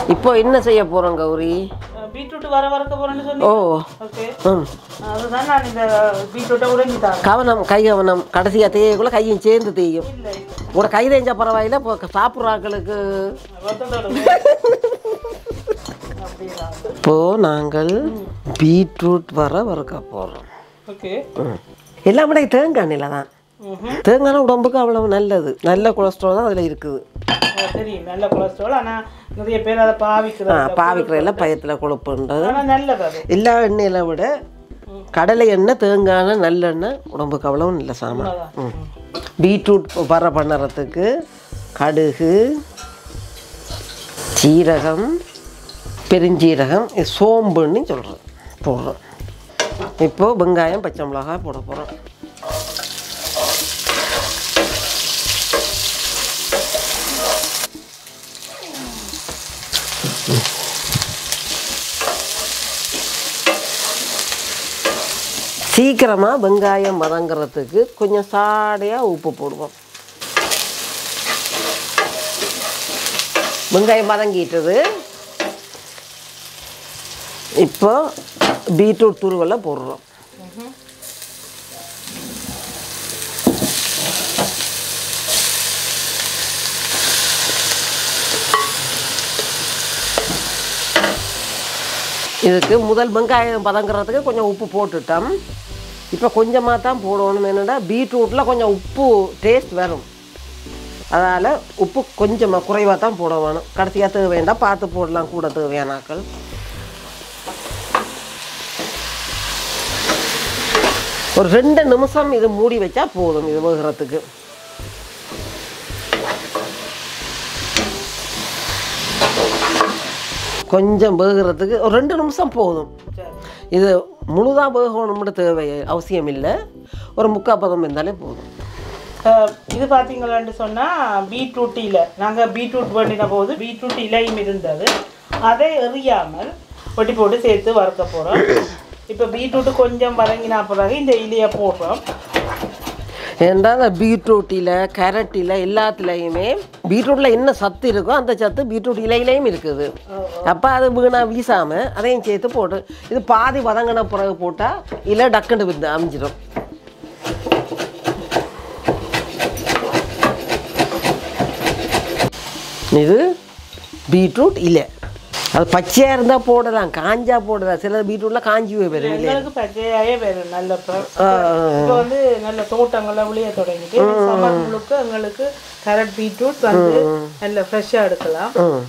இப்போ என்ன செய்ய போகிறோம் கௌரி பீட்ரூட் வர வறுக்க போறேன்னு சொல்லி ஓ ஓகே ம் அதுதான் நான் இந்த பீட்ரூட்டை உடைஞ்சி தாங்க கவனம் கை கவனம் கடைசியாக தேயக்குள்ள கையும் சேர்ந்து தேயும் இல்லை இல்லை உங்களோட கை தேஞ்சா பரவாயில்ல இப்போ சாப்பிட்ற ஆட்களுக்கு வருத்தத்தோட அப்படிதான் இப்போ நாங்கள் பீட்ரூட் வர வறுக்க போகிறோம் ஓகே எல்லாம் விட தேங்காய் எண்ணெயில் தான் தேங்காய் உடம்புக்கு அவ்வளவு நல்லது நல்ல கொலஸ்ட்ரால் தான் அதில் இருக்குது தெரியும் நல்ல கொலஸ்ட்ரால் ஆனா நிறைய பேர் அதை ஆ பாவிக்கிறாங்க பாவிக்கிறையில பயத்தில் கொழுப்புன்றது ஆனா நல்லது அது எல்லா எண்ணெயில விட கடலை எண்ணெய் தேங்காய் எண்ணெய் நல்லெண்ணெய் உடம்புக்கு அவ்வளவு நல்ல சாமான் ம். பீட்ரூட் வர பண்ணுறதுக்கு கடுகு சீரகம் பெருஞ்சீரகம் இது சோம்புன்னு சொல்கிறோம் போடுறோம் இப்போ வெங்காயம் பச்சை மிளகாய் போட போகிறோம் சீக்கிரமாக வெங்காயம் வதங்குறதுக்கு கொஞ்சம் சாடையாக உப்பு போடுவோம் வெங்காயம் வதங்கிட்டது இப்போ பீட்ரூட் துருவலை போடுறோம் இதுக்கு முதல் வெங்காயம் பதங்கிறதுக்கு கொஞ்சம் உப்பு போட்டுட்டோம் இப்போ கொஞ்சமாக தான் போடணும் என்னென்னா பீட்ரூட்டில் கொஞ்சம் உப்பு டேஸ்ட் வரும் அதனால் உப்பு கொஞ்சமாக குறைவாக தான் போட வேணும் கடைசியாக தேவையாண்டா பார்த்து போடலாம் கூட தேவையானாக்கள் ஒரு ரெண்டு நிமிஷம் இது மூடி வச்சா போதும் இது வேகிறதுக்கு கொஞ்சம் வேகிறதுக்கு ஒரு ரெண்டு நிமிஷம் போதும் சரி இது முழுதாக வேகணும்னு தேவை அவசியம் இல்லை ஒரு முக்கால் பதம் இருந்தாலே போதும் அஹ் இது பார்த்தீங்களான்னு சொன்னால் பீட்ரூட் இலை நாங்கள் பீட்ரூட் பண்ணின போது பீட்ரூட் இலையும் இருந்தது அதை எறியாமல் ஒட்டி போட்டு சேர்த்து வறுக்க போகிறோம் இப்போ பீட்ரூட்டு கொஞ்சம் வதங்கினா பிறகு இந்த இலையை போடுறோம் ஏன்டா அந்த பீட்ரூட்டில் கேரட்டில் எல்லாத்துலேயுமே பீட்ரூட்டில் என்ன சத்து இருக்கோ அந்த சத்து பீட்ரூட் இலையிலையும் இருக்குது அப்போ அது வீணா வீசாமல் அதையும் சேர்த்து போட்டு இது பாதி வதங்கின பிறகு போட்டால் இலை டக்குன்னு வித்து அமைஞ்சிடும் இது பீட்ரூட் இலை அது பச்சையாக இருந்தால் போடலாம் காஞ்சா போடலாம் சில பீட்ரூட்டில் காஞ்சி போய் வரும் இல்லை எங்களுக்கு பச்சையாயே வேணும் நல்ல இப்போ வந்து நல்ல தோட்டங்கள்ல விளைய தொடங்கிட்டு சம்மர் முழுக்க எங்களுக்கு கேரட் பீட்ரூட் வந்து நல்ல ஃப்ரெஷ்ஷாக எடுக்கலாம் ம்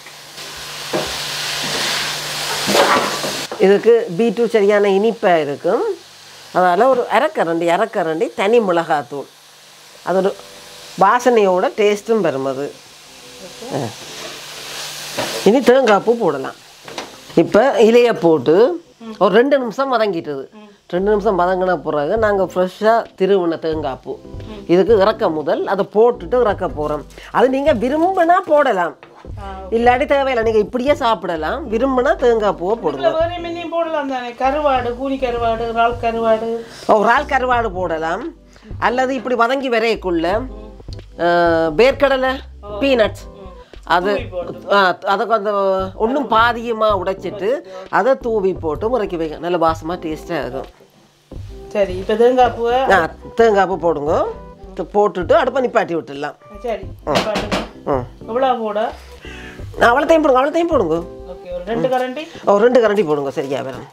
இதுக்கு பீட்ரூட் சரியான இனிப்பாக இருக்கும் அதனால் ஒரு அரைக்கரண்டி அரைக்கரண்டி தனி மிளகாத்தூள் அது ஒரு வாசனையோட டேஸ்ட்டும் வரும் அது ஆ. இனி தேங்காய் பூ போடலாம் இப்போ இலையை போட்டு ஒரு ரெண்டு நிமிஷம் வதங்கிட்டது ரெண்டு நிமிஷம் வதங்கின பிறகு நாங்கள் ஃப்ரெஷ்ஷாக திருவின தேங்காய் பூ இதுக்கு இறக்க முதல் அதை போட்டுட்டு இறக்க போகிறோம் அது நீங்கள் விரும்பினா போடலாம் இல்லாட்டி தேவையில்லை நீங்கள் இப்படியே சாப்பிடலாம் விரும்பினா தேங்காய் பூவை போடுங்க இல்லை வேற மீனையும் போடலாம் தானே கருவாடு கூனி கருவாடு இறால் கருவாடு ஒரு ஆள் கருவாடு போடலாம் அல்லது இப்படி வதங்கி வரையக்குள்ள அஹ், வேர்க்கடலை பீனட்ஸ் அது ஆ, அதை கொஞ்சம் ஒன்றும் பாதியமாக உடைச்சிட்டு அதை தூவி போட்டு முறைக்கி வைக்க நல்ல வாசமாக டேஸ்ட்டாக இருக்கும் சரி இப்போ தேங்காய் பூவை ஆ தேங்காய் பூ போடுங்க இது போட்டுட்டு அடுப்பை நிப்பாட்டி விட்டுடலாம் சரி ம் எவ்வளோ போட அவ்வளோத்தையும் போடுங்க அவ்வளோத்தையும் போடுங்க ஓகே ஒரு ரெண்டு கரண்டி ஒரு ரெண்டு கரண்டி போடுங்க சரியா வரும்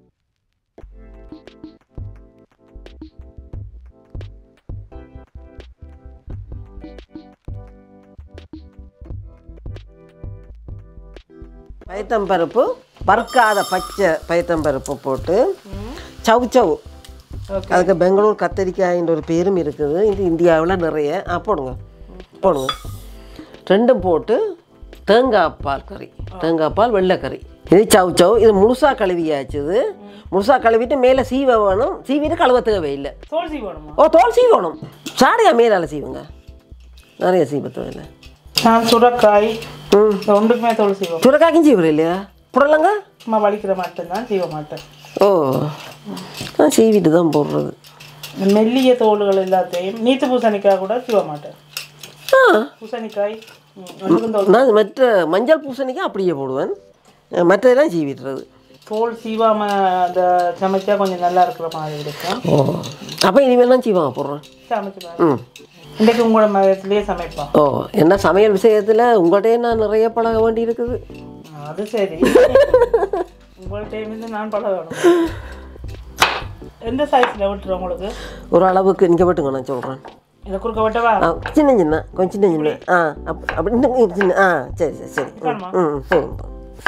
பயத்தம்பருப்பு வறுக்காத பச்சை பயத்தம்பருப்பு போட்டு சவு சவு ஓகே அதுக்கு பெங்களூர் கத்தரிக்காயின்ற ஒரு பேரும் இருக்குது இது இந்தியாவில் நிறைய ஆ போடுங்க போடுங்க ரெண்டும் போட்டு தேங்காய் பால் கறி தேங்காய் பால் வெள்ளைக்கறி இது சவு சவு இது முழுசாக கழுவியாச்சுது முழுசாக கழுவிட்டு மேலே சீவ வேணும் சீவிட்டு கழுவ தேவையில்லை தோல்சி போடணுமா ஓ தோல் சீவணும் சாடையா மேலால் சீவுங்க நிறைய சீவ தேவையில்லை நான் சுரக்காய் ம் இந்த ஒன்றுக்குமே தோல் சீவோம் சுரக்காய்க்கும் சீவரம் இல்லையா புடலங்க சும்மா வலிக்கிற மட்டும்தான் சீவ மாட்டேன் ஓ நான் சீவிட்டு தான் போடுறது இந்த மெல்லிய தோல்கள் எல்லாத்தையும் நீத்து பூசணிக்காய் கூட சீவ மாட்டேன் ஆ பூசணிக்காய் ம், ஒன்றுக்கும் தோல் நான் மற்ற மஞ்சள் பூசணிக்கு அப்படியே போடுவேன் அஹ் மற்றதெல்லாம் சீவிடுறது தோல் சீவாம அந்த சமைச்சா கொஞ்சம் நல்லா இருக்கிற மாதிரி இருக்கும் ஓ அப்போ இனிமேல் தான் சீவாங்க போடுறேன் சமைச்சு பாருங்க ம் இன்றைக்கு உங்களோட மதத்திலேயே சமைப்போம் ஓ என்ன சமையல் விஷயத்தில் உங்கள்கிட்டயே நான் நிறைய பழக வேண்டி இருக்குது அது சரி உங்கள்கிட்ட இருந்து நான் பழகணும் எந்த சைஸில் விட்டுரும் உங்களுக்கு ஒரு அளவுக்கு இங்கே விட்டுங்க நான் சொல்கிறேன் இதை குறுக்க விட்டவா ஆ சின்ன சின்ன கொஞ்சம் சின்ன சின்ன ஆ அப் அப்படி இன்னும் இங்க சின்ன ஆ சரி சரி சரி ம், காணுமா? ம் போதும் போதும்.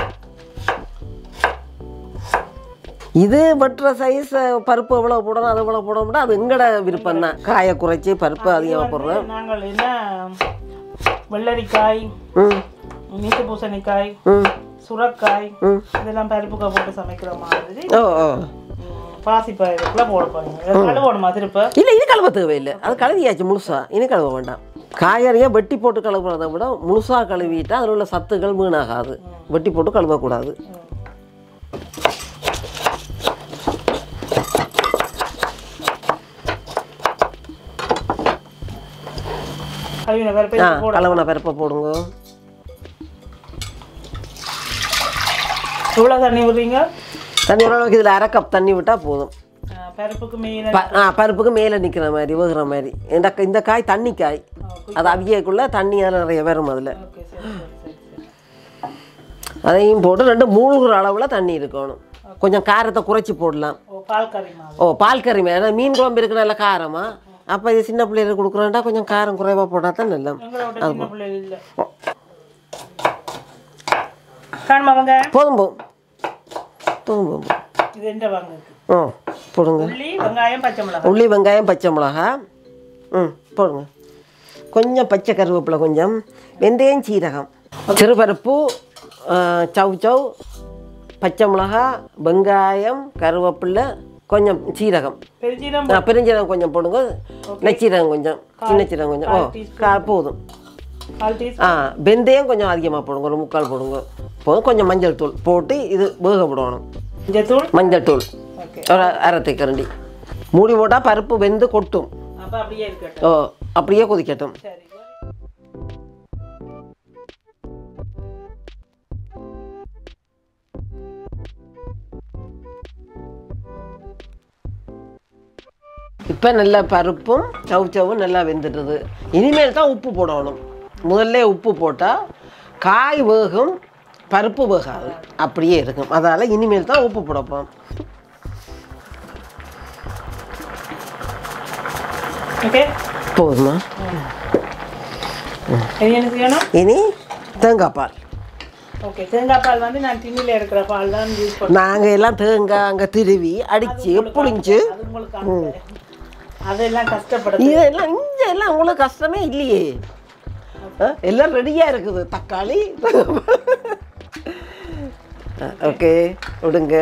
இது வெட்டுற சைஸ் பருப்பு எவ்வளோ போடணும் அது எவ்வளோ போடணும்னா அது எங்கட விருப்பம் தான் காயை குறைச்சி பருப்பு அதிகமாக போடுறேன் நாங்கள் என்ன வெள்ளரிக்காய் ம் நீட்டு பூசணிக்காய் ம் சுரக்காய் ம். இதெல்லாம் பருப்புக்காய் போட்டு சமைக்கிற மாதிரி ஓ ஓ பாசிப்பயிறுக்குலாம் போட போறீங்க கழுவணுமா திருப்ப இல்லை இது கழுவ தேவையில்லை அது கழுவியாச்சு முழுசா இனி கழுவ வேண்டாம் காய்கறியை வெட்டி போட்டு கழுவுறதை விட முழுசாக கழுவிட்டா அதில் உள்ள சத்துக்கள் வீணாகாது வெட்டி போட்டு கழுவக்கூடாது கழுவின பருப்பை ஆ போட கலவன பருப்பை போடுங்க எவ்வளோ தண்ணி விடுறீங்க தண்ணி ஓரளவுக்கு இதில் அரை கப் தண்ணி விட்டால் போதும் ஆ, பருப்புக்கு மேலே ப- ஆ பருப்புக்கு மேலே நிற்கிற மாதிரி வேகிற மாதிரி இந்த க- இந்த காய் தண்ணி காய் அது அவியக்குள்ளே தண்ணி அதில் நிறைய வரும் அதில் ஓகே சரி சரி சரி சரி அதையும் போட்டு ரெண்டு மூழ்கிற அளவில் தண்ணி இருக்கணும் கொஞ்சம் காரத்தை குறைச்சி போடலாம் ஓ பால் கறி மாவு ஓ பால் கறி மே- ஏன்னா மீன் குழம்பு இருக்கு நல்ல காரமா அப்போ இது சின்ன பிள்ளைகளுக்கு கொடுக்குறோம்டா கொஞ்சம் காரம் குறைவாக போட்டால் தான் நல்லா எங்களோட சின்ன பிள்ளைகள் இல்லை காணுமா வாங்க போதும் போதும் போதும் போதும் இது எந்த வாங்குது ஓ போடுங்க உள்ளி வெங்காயம் பச்சை மிளகாய் உள்ளி வெங்காயம் பச்சை மிளகா ம் போடுங்க கொஞ்சம் பச்சை கருவேப்பிலை கொஞ்சம் வெந்தயம் சீரகம் சிறுபருப்பு ஆ, சவ் சவ் பச்சை மிளகா வெங்காயம் கருவேப்பிலை கொஞ்சம் சீரகம் பெருஞ்சீரம் ஆ, பெருஞ்சீரகம் கொஞ்சம் போடுங்க நெச்சீரகம் கொஞ்சம் சின்ன சீரகம் கொஞ்சம் ஓ கா போதும் கால் டீஸ்பூன் ஆ வெந்தயம் கொஞ்சம் அதிகமாக போடுங்க ஒரு முக்கால் போடுங்க போதும் கொஞ்சம் மஞ்சள் தூள் போட்டு இது வேக விடணும் மஞ்சத்தூள் மஞ்சள் தூள் ஓகே ஒரு அரை கரண்டி மூடி போட்டால் பருப்பு வெந்து கொட்டும் அப்போ அப்படியே இருக்கட்டும் ஓ அப்படியே கொதிக்கட்டும் சரி இப்போ நல்லா பருப்பும் சவு சவும் நல்லா வெந்துடுது இனிமேல் தான் உப்பு போடணும் முதல்ல உப்பு போட்டால் காய் வேகும் பருப்பு வேகாது அப்படியே இருக்கும் அதால் இனிமேல் தான் உப்பு போடப்போம் ஓகே போதுமா இது என்ன செய்யணும் இனி தேங்காய் பால் ஓகே தேங்காய் பால் வந்து நான் டின்னில் இருக்கிற பால் தான் யூஸ் பண்ணுவேன் நாங்கள் எல்லாம் தேங்காய் அங்கே திருவி அடித்து புளிஞ்சு அது உங்களுக்கு காமிக்கிறேன். அதெல்லாம் கஷ்டப்படுது இதெல்லாம் இங்கே எல்லாம் உங்களுக்கு கஷ்டமே இல்லையே ஆ, எல்லாம் ரெடியாக இருக்குது தக்காளி ஓகே விடுங்க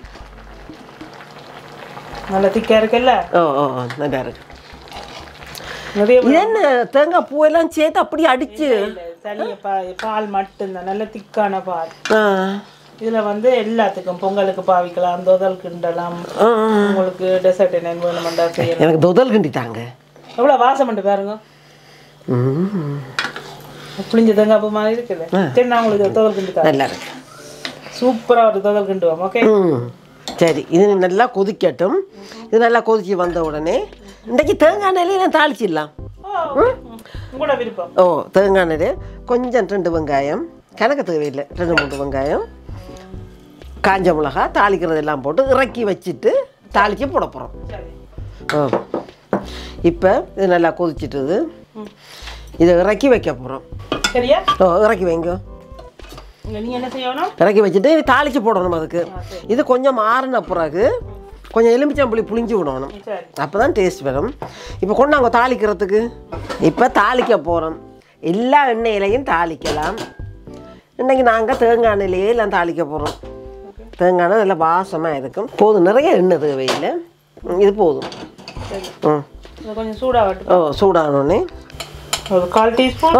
நல்லா திக்கா இருக்குல்ல ஓ ஓ ஓ, நல்லா இருக்கு நிறைய இது என்ன தேங்காய் பூவெல்லாம் சேர்த்து அப்படியே அடிச்சு இல்ல, தனிய பா- பால் மட்டும்தான் நல்ல திக்கான பால் ஆ இதுல வந்து எல்லாத்துக்கும் பொங்கலுக்கு பாவிக்கலாம் தோதல் கிண்டலாம் ஆ, ஆ. உங்களுக்கு டெசர்ட் என்ன வேணுமெண்டா செய்யலாம் எனக்கு தொதல் கிண்டிட்டாங்க எவ்வளவு வாசம் பண்ணி பாருங்க ம் புளிஞ்ச தேங்காய் பூ மாதிரி இருக்குது சரி நான் உங்களுக்கு தோதல் கிண்டு தரேன் நல்லா இருக்கு சூப்பரா ஒரு தோதல் கிண்டுவோம் ஓகே ம் சரி இது நல்லா கொதிக்கட்டும் இது நல்லா கொதிச்சு வந்த உடனே இன்றைக்கு தேங்காய் எண்ணெயில தாளிச்சிடலாம் உங்களோட விருப்பம் ஓ தேங்காய் எண்ணெய் கொஞ்சம் ரெண்டு வெங்காயம் கணக்கு தேவையில்லை ரெண்டு மூணு வெங்காயம் காஞ்ச மிளகா தாளிக்கிறது எல்லாம் போட்டு இறக்கி வச்சுட்டு தாளித்து போட போகிறோம் சரி ஆ இப்போ இது நல்லா கொதிச்சிட்டுது இதை இறக்கி வைக்க போகிறோம் சரியா ஓ இறக்கி வைங்க இங்க நீ என்ன செய்யணும் இறக்கி வச்சுட்டு இது தாளித்து போடணும் அதுக்கு இது கொஞ்சம் மாறின பிறகு கொஞ்சம் எலுமிச்சம்புளி புளிஞ்சு விடணும் சரி அப்போ தான் டேஸ்ட் வரும் இப்போ கொண்டாங்க தாளிக்கிறதுக்கு இப்போ தாளிக்க போகிறோம் எல்லா எண்ணெயிலையும் தாளிக்கலாம் இன்றைக்கி நாங்கள் தேங்காய் எண்ணெயிலேயே எல்லாம் தாளிக்க போகிறோம் தேங்காய் எண்ணெய் நல்லா வாசமாக இருக்கும் போதும் நிறைய எண்ணெய் தேவையில்லை ம், இது போதும் சரி ம் இது கொஞ்சம் சூடாகட்டும் ஓ சூடானோடனே ஒரு கால் டீஸ்பூன் ஓ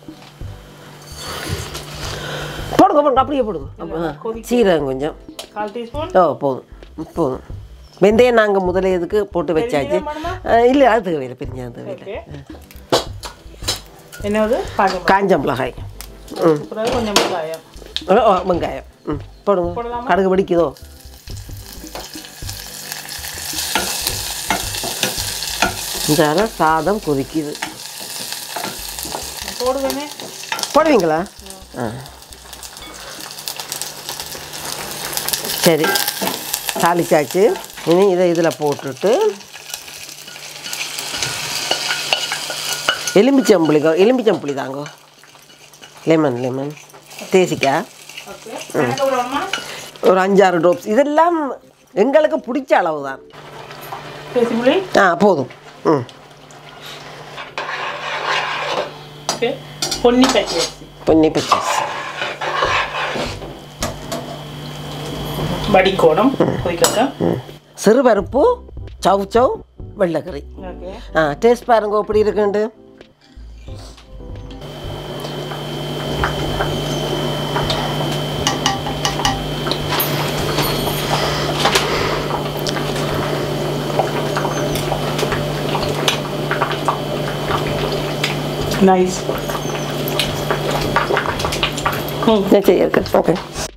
போடுங்க போடுங்க அப்படியே போடுங்க அப்ப, ஆ, சீரகம் கொஞ்சம் கால் டீஸ்பூன் ஓ போதும் போதும் வெந்தயம் நாங்கள் முதல்ல இதுக்கு போட்டு வச்சாச்சு வேணுமா? இல்லை அது தேவையில்லை பெருஞ்சாயம் தேவையில்லை ஓகே என்னது காஞ்ச மிளகாய். காஞ்ச மிளகாய் ம் பிறகு கொஞ்சம் வெங்காயம் ஓ, ஓ, வெங்காயம் ம் போடுங்க போடலாமா? கடுகு பிடிக்குதோ இந்த சாதம் கொதிக்குது போடுவேனே போடுவீங்களா ஆ சரி தாளிச்சாச்சு இனி இதை இதில் போட்டுட்டு எலுமிச்சம்புளிக்கோ எலுமிச்சம்புளி தாங்கோ லெமன் லெமன் தேசிக்காய் ஓகே எனக்கு விடணுமா ஒரு அஞ்சாறு ட்ரோப்ஸ் இதெல்லாம் எங்களுக்கு பிடிச்ச அளவு தான் பேசி புளி ஆ போதும் ம் ஓகே பொன்னி பச்சை அரிசி பொன்னி பச்சை வடிக்கோணம் கொதிக்கட்டும் சிறுபருப்பு சவ் சவ் வெள்ளைக்கறி ஓகே ஆ டேஸ்ட் பாருங்க எப்படி இருக்குண்டு நைஸ் ம் சரி இருக்கு ஓகே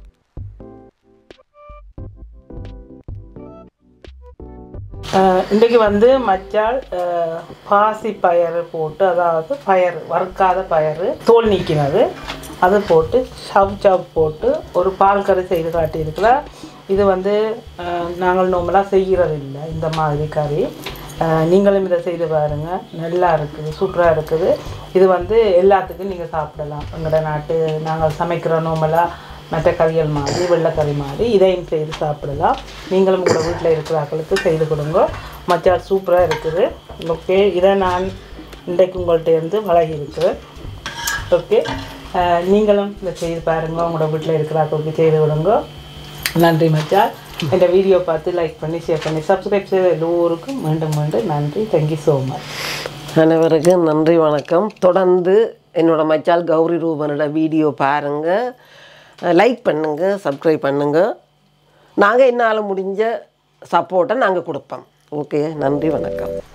அஹ் இன்றைக்கு வந்து மச்சால் அஹ், பாசி பயறு போட்டு அதாவது பயறு வறுக்காத பயறு தோல் நீக்கினது அது போட்டு சவ் சவ் போட்டு ஒரு பால் கறி செய்து காட்டியிருக்கிறார் இது வந்து அஹ், நாங்கள் நார்மலாக செய்கிறது இல்லை இந்த மாதிரி கறி அஹ், நீங்களும் இதை செய்து பாருங்க நல்லா இருக்குது சூப்பராக இருக்குது இது வந்து எல்லாத்துக்கும் நீங்கள் சாப்பிடலாம் எங்களோட நாட்டு நாங்கள் சமைக்கிற நார்மலாக மற்ற கறிகள் மாதிரி வெள்ளைக்கறி மாதிரி இதையும் செய்து சாப்பிடலாம் நீங்களும் உங்கள் வீட்டில் இருக்கிறார்களுக்கு செய்து கொடுங்க மச்சால் சூப்பராக இருக்குது ஓகே இதை நான் இன்றைக்கு உங்கள்கிட்ட இருந்து பழகி இருக்கிறேன் ஓகே அஹ், நீங்களும் இதை செய்து பாருங்க உங்களோட வீட்டில் இருக்கிறார்களுக்கு செய்து கொடுங்க நன்றி மச்சால் இந்த வீடியோ பார்த்து லைக் பண்ணி ஷேர் பண்ணி சப்ஸ்கிரைப் செய்த எல்லோருக்கும் மீண்டும் மீண்டும் நன்றி தேங்க்யூ ஸோ மச் அனைவருக்கும் நன்றி வணக்கம் தொடர்ந்து என்னோட மச்சால் கௌரி ரூபனோட வீடியோ பாருங்கள் லைக் பண்ணுங்கள் சப்ஸ்கிரைப் பண்ணுங்கள் நாங்கள் என்னால் முடிஞ்ச சப்போர்ட்டை நாங்கள் கொடுப்போம் ஓகே நன்றி வணக்கம்